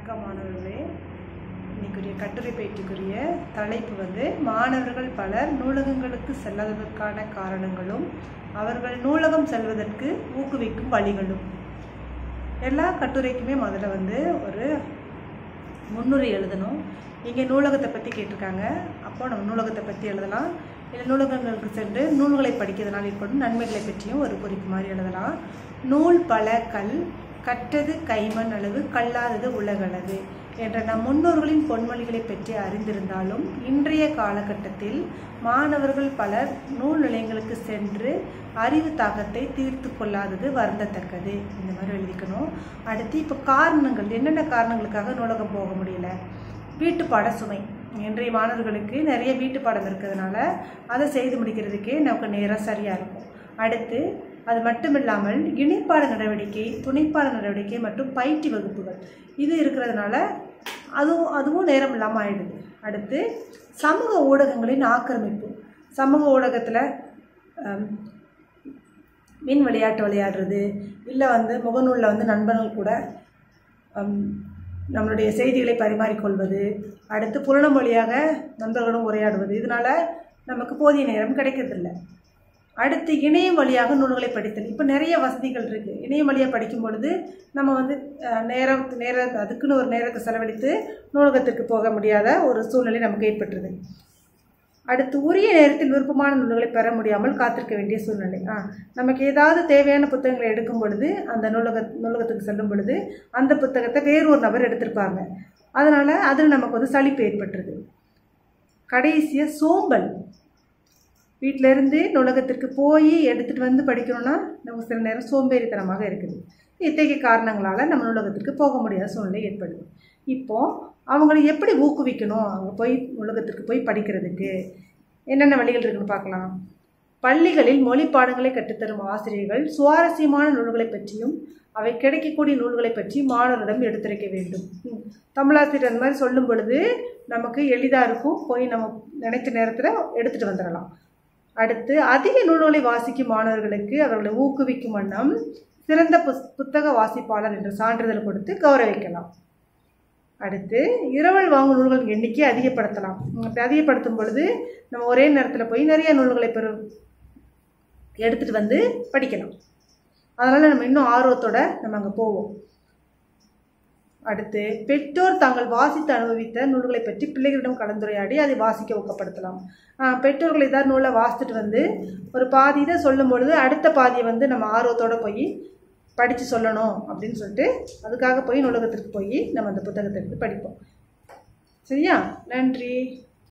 வணக்கம் மாணவர்களே இன்னைக்குரிய கட்டுரை பயிற்சிக்குரிய தலைப்பு வந்து மாணவர்கள் பலர் நூலகங்களுக்கு செல்லாததற்கான காரணங்களும் அவர்கள் நூலகம் செல்வதற்கு ஊக்குவிக்கும் வழிகளும் எல்லா கட்டுரைக்குமே முதல்ல வந்து ஒரு முன்னுரை எழுதணும் இங்கே நூலகத்தை பற்றி கேட்டிருக்காங்க அப்போ நம்ம நூலகத்தை பற்றி எழுதலாம் இல்லை நூலகங்களுக்கு சென்று நூல்களை படிக்கிறதுனால ஏற்படும் நன்மைகளை பற்றியும் ஒரு குறிப்பு மாதிரி எழுதலாம் நூல் பல கல் கற்றது கைமண் அளவு கல்லாதது உலகளவு என்ற நம் முன்னோர்களின் பொன்மொழிகளை பற்றி அறிந்திருந்தாலும் இன்றைய காலகட்டத்தில் மாணவர்கள் பலர் நூல் நிலையங்களுக்கு சென்று அறிவு தாக்கத்தை தீர்த்து கொள்ளாதது வருந்தத்தக்கது இந்த மாதிரி எழுதிக்கணும் அடுத்து இப்போ காரணங்கள் என்னென்ன காரணங்களுக்காக நூலகம் போக முடியல வீட்டு பாட சுமை இன்றைய மாணவர்களுக்கு நிறைய வீட்டு பாடம் இருக்கிறதுனால அதை செய்து முடிக்கிறதுக்கே நமக்கு நேரம் சரியாக இருக்கும் அடுத்து அது மட்டும் இல்லாமல் இணைப்பாட நடவடிக்கை துணைப்பாட நடவடிக்கை மற்றும் பயிற்சி வகுப்புகள் இது இருக்கிறதுனால அதுவும் அதுவும் நேரம் இல்லாமல் ஆயிடுது அடுத்து சமூக ஊடகங்களின் ஆக்கிரமிப்பு சமூக ஊடகத்தில் மின் விளையாட்டு விளையாடுறது இல்லை வந்து முகநூலில் வந்து நண்பர்கள் கூட ஹம், நம்மளுடைய செய்திகளை பரிமாறிக்கொள்வது அடுத்து புலனம் வழியாக நண்பர்களுடன் உரையாடுவது இதனால் நமக்கு போதிய நேரம் கிடைக்கிறதில்ல அடுத்து இணையம் வழியாக நூல்களை படித்தல் இப்போ நிறைய வசதிகள் இருக்குது இணையம் வழியாக படிக்கும் பொழுது நம்ம வந்து அஹ், நேரம் நேர அதுக்குன்னு ஒரு நேரத்தை செலவழித்து நூலகத்திற்கு போக முடியாத ஒரு சூழ்நிலை நமக்கு ஏற்பட்டுருது அடுத்து உரிய நேரத்தில் விருப்பமான நூல்களை பெற முடியாமல் காத்திருக்க வேண்டிய சூழ்நிலை ஆ நமக்கு ஏதாவது தேவையான புத்தகங்களை எடுக்கும் பொழுது அந்த நூலக நூலகத்துக்கு செல்லும் பொழுது அந்த புத்தகத்தை வேறு ஒரு நபர் எடுத்திருப்பாங்க அதனால் அதில் நமக்கு வந்து சலிப்பு ஏற்பட்டுருது கடைசியாக சோம்பல் வீட்டில இருந்து நூலகத்திற்கு போய் எடுத்துகிட்டு வந்து படிக்கணும்னா நமக்கு சில நேரம் சோம்பேறித்தனமாக இருக்குது இத்தகைய காரணங்களால் நம்ம நூலகத்திற்கு போக முடியாத சூழ்நிலை ஏற்படுது இப்போது அவங்களை எப்படி ஊக்குவிக்கணும் அவங்க போய் நூலகத்திற்கு போய் படிக்கிறதுக்கு என்னென்ன வழிகள் இருக்குன்னு பார்க்கலாம் பள்ளிகளில் மொழி பாடங்களை கற்றுத்தரும் ஆசிரியர்கள் சுவாரஸ்யமான நூல்களை பற்றியும் அவை கிடைக்கக்கூடிய நூல்களை பற்றி மாணவரிடம் எடுத்துரைக்க வேண்டும் ம். தமிழாசிரியர் அந்த மாதிரி சொல்லும் பொழுது நமக்கு எளிதாக இருக்கும் போய் நம்ம நினைச்ச நேரத்தில் எடுத்துகிட்டு வந்துடலாம் அடுத்து அதிக நூல்களை வாசிக்கும் மாணவர்களுக்கு அவர்களை ஊக்குவிக்கும் வண்ணம் சிறந்த புஸ் புத்தக வாசிப்பாளர் என்ற சான்றிதழ் கொடுத்து கௌரவிக்கலாம் அடுத்து இரவல் வாங்கும் நூல்களின் எண்ணிக்கையை அதிகப்படுத்தலாம் அப்படி அதிகப்படுத்தும் பொழுது நம்ம ஒரே நேரத்தில் போய் நிறைய நூல்களை பெறு எடுத்துகிட்டு வந்து படிக்கலாம் அதனால் நம்ம இன்னும் ஆர்வத்தோட நம்ம அங்கே போவோம் அடுத்து பெற்றோர் தாங்கள் வாசித்து அனுபவித்த நூல்களை பற்றி பிள்ளைகளிடம் கலந்துரையாடி அதை வாசிக்க ஊக்கப்படுத்தலாம் ஆஹ் பெற்றோர்கள் ஏதாவது நூலை வாசித்துட்டு வந்து ஒரு பாதி இதை சொல்லும் பொழுது அடுத்த பாதியை வந்து நம்ம ஆர்வத்தோடு போய் படித்து சொல்லணும் அப்படின்னு சொல்லிட்டு அதுக்காக போய் நூலகத்திற்கு போய் நம்ம அந்த புத்தகத்தை எடுத்து படிப்போம் சரியா நன்றி